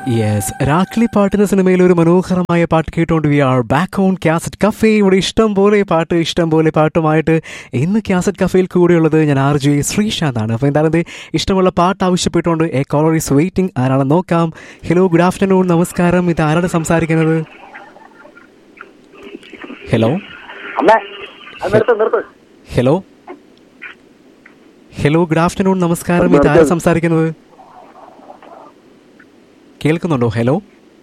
yes രാക്ലി പാട്ട് എന്ന സിനിമയിൽ ഒരു മനോഹരമായ പാട്ട് കേട്ടുകൊണ്ട് we are back on cassette cafe ഇവിടെ ഇഷ്ടം പോലെ പാട്ട് ഇഷ്ടം പോലെ പാട്ടുമായിട്ട് ഇന്ന് ക്യാസറ്റ് കഫേയിൽ കൂടെയുള്ളത് ഞാൻ ആർ ജെ ശ്രീശാന്താണ് അപ്പോൾ എന്തായാലും ദേ ഇഷ്ടമുള്ള പാട്ട് ആവശ്യപ്പെട്ടുകൊണ്ട് എ കോളർ ഈസ് വെയിറ്റിംഗ് ആരാണെന്ന് നോക്കാം ഹലോ ഗുഡ് ആഫ്റ്റർനൂൺ നമസ്കാരം ഇത് ആരാണ് സംസാരിക്കുന്നത് ഹലോ അമ്മേ അത് നിർത്ത് നിർത്ത് ഹലോ ഹലോ ഗുഡ് ആഫ്റ്റർനൂൺ നമസ്കാരം ഇത് ആരാ സംസാരിക്കുന്നത് കേൾക്കുന്നുണ്ടോ ഹലോ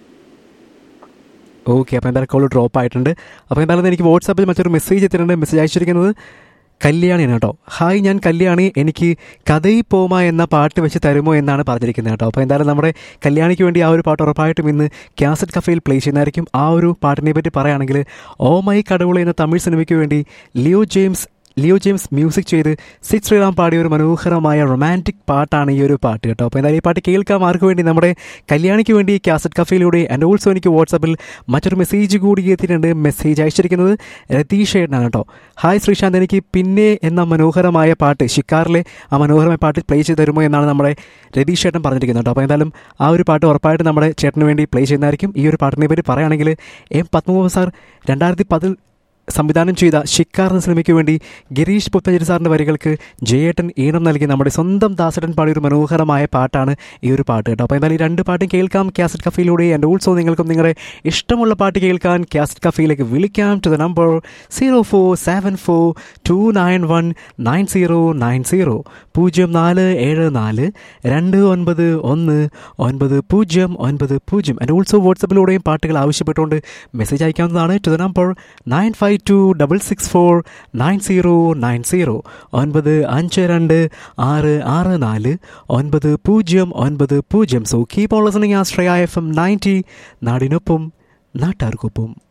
ഓക്കെ അപ്പോൾ എന്തായാലും കോൾ ഡ്രോപ്പ് ആയിട്ടുണ്ട് അപ്പോൾ എന്തായാലും എനിക്ക് വാട്സാപ്പിൽ മറ്റൊരു മെസ്സേജ് എത്തിയിട്ടുണ്ട് മെസ്സേജ് അയച്ചിരിക്കുന്നത് കല്യാണിയാണ് കേട്ടോ ഹായ് ഞാൻ കല്യാണി എനിക്ക് കഥയി പോമ എന്ന പാട്ട് വെച്ച് തരുമോ എന്നാണ് പറഞ്ഞിരിക്കുന്നത് കേട്ടോ അപ്പോൾ എന്തായാലും നമ്മുടെ കല്യാണിക്ക് വേണ്ടി ആ ഒരു പാട്ട് ഉറപ്പായിട്ടും ഇന്ന് ക്യാസറ്റ് കഫയിൽ പ്ലേ ചെയ്യുന്നതായിരിക്കും ആ ഒരു പാട്ടിനെ പറ്റി പറയുകയാണെങ്കിൽ ഓ മൈ കടവുള എന്ന തമിഴ് സിനിമയ്ക്ക് വേണ്ടി ലിയോ ജെയിംസ് ലിയോ ജെയിംസ് മ്യൂസിക് ചെയ്ത് സിദ് ശ്രീറാം പാടിയ ഒരു മനോഹരമായ റൊമാൻറ്റിക് പാട്ടാണ് ഈ ഒരു പാട്ട് കേട്ടോ അപ്പോൾ എന്തായാലും ഈ പാട്ട് കേൾക്കാം ആർക്ക് വേണ്ടി നമ്മുടെ കല്യാണിക്ക് വേണ്ടി കാസറ്റ് കഫയിലൂടെ ആൻഡ് ഓൾസോ എനിക്ക് വാട്സാപ്പിൽ മറ്റൊരു മെസ്സേജ് കൂടി എത്തിയിട്ടുണ്ട് മെസ്സേജ് അയച്ചിരിക്കുന്നത് രതീഷ് ഏട്ടനാണ് കേട്ടോ ഹായ് ശ്രീശാന്ത് എനിക്ക് പിന്നെ എന്ന മനോഹരമായ പാട്ട് ഷിക്കാറിലെ ആ മനോഹരമായ പാട്ട് പ്ലേ ചെയ്ത് തരുമോ എന്നാണ് നമ്മുടെ രതീഷ് ചേട്ടൻ പറഞ്ഞിരിക്കുന്നത് കേട്ടോ അപ്പോൾ എന്തായാലും ആ ഒരു പാട്ട് ഉറപ്പായിട്ട് നമ്മുടെ ചേട്ടന് വേണ്ടി പ്ലേ ചെയ്യുന്നതായിരിക്കും ഈ ഒരു പാട്ടിനെ പറ്റി പറയുകയാണെങ്കിൽ എം പത്മനാഭ സാർ രണ്ടായിരത്തി പതിൽ സംവിധാനം ചെയ്ത ഷിക്കാർ എന്ന സിനിമയ്ക്ക് വേണ്ടി ഗിരീഷ് പുത്തഞ്ചേരി സാറിൻ്റെ വരികൾക്ക് ജയേട്ടൻ ഈണം നൽകി നമ്മുടെ സ്വന്തം ദാസടൻ പാടിയ ഒരു മനോഹരമായ പാട്ടാണ് ഈ ഒരു പാട്ട് കേട്ടോ അപ്പോൾ എന്തായാലും ഈ രണ്ട് പാട്ടും കേൾക്കാം കാസറ്റ് കഫയിലൂടെ ആൻഡ് ഓൾസോ നിങ്ങൾക്കും നിങ്ങളുടെ ഇഷ്ടമുള്ള പാട്ട് കേൾക്കാൻ കാസറ്റ് കഫയിലേക്ക് വിളിക്കാം to the number zero four seven four two nine one nine zero nine zero പൂജ്യം നാല് ഏഴ് നാല് രണ്ട് ഒൻപത് ഒന്ന് ഒൻപത് പൂജ്യം ഒൻപത് പൂജ്യം ആൻഡ് ഓൾസോ വാട്സപ്പിലൂടെയും പാട്ടുകൾ ആവശ്യപ്പെട്ടുകൊണ്ട് മെസ്സേജ് അയക്കാവുന്നതാണ് to the number nine five two double six four nine zero nine zero ഒൻപത് അഞ്ച് രണ്ട് ആറ് ആറ് നാല് ഒൻപത് പൂജ്യം ഒൻപത് പൂജ്യം so keep on listening Ashraya FM ninety നയൻറ്റി നാടിനൊപ്പം നാട്ടാർക്കൊപ്പം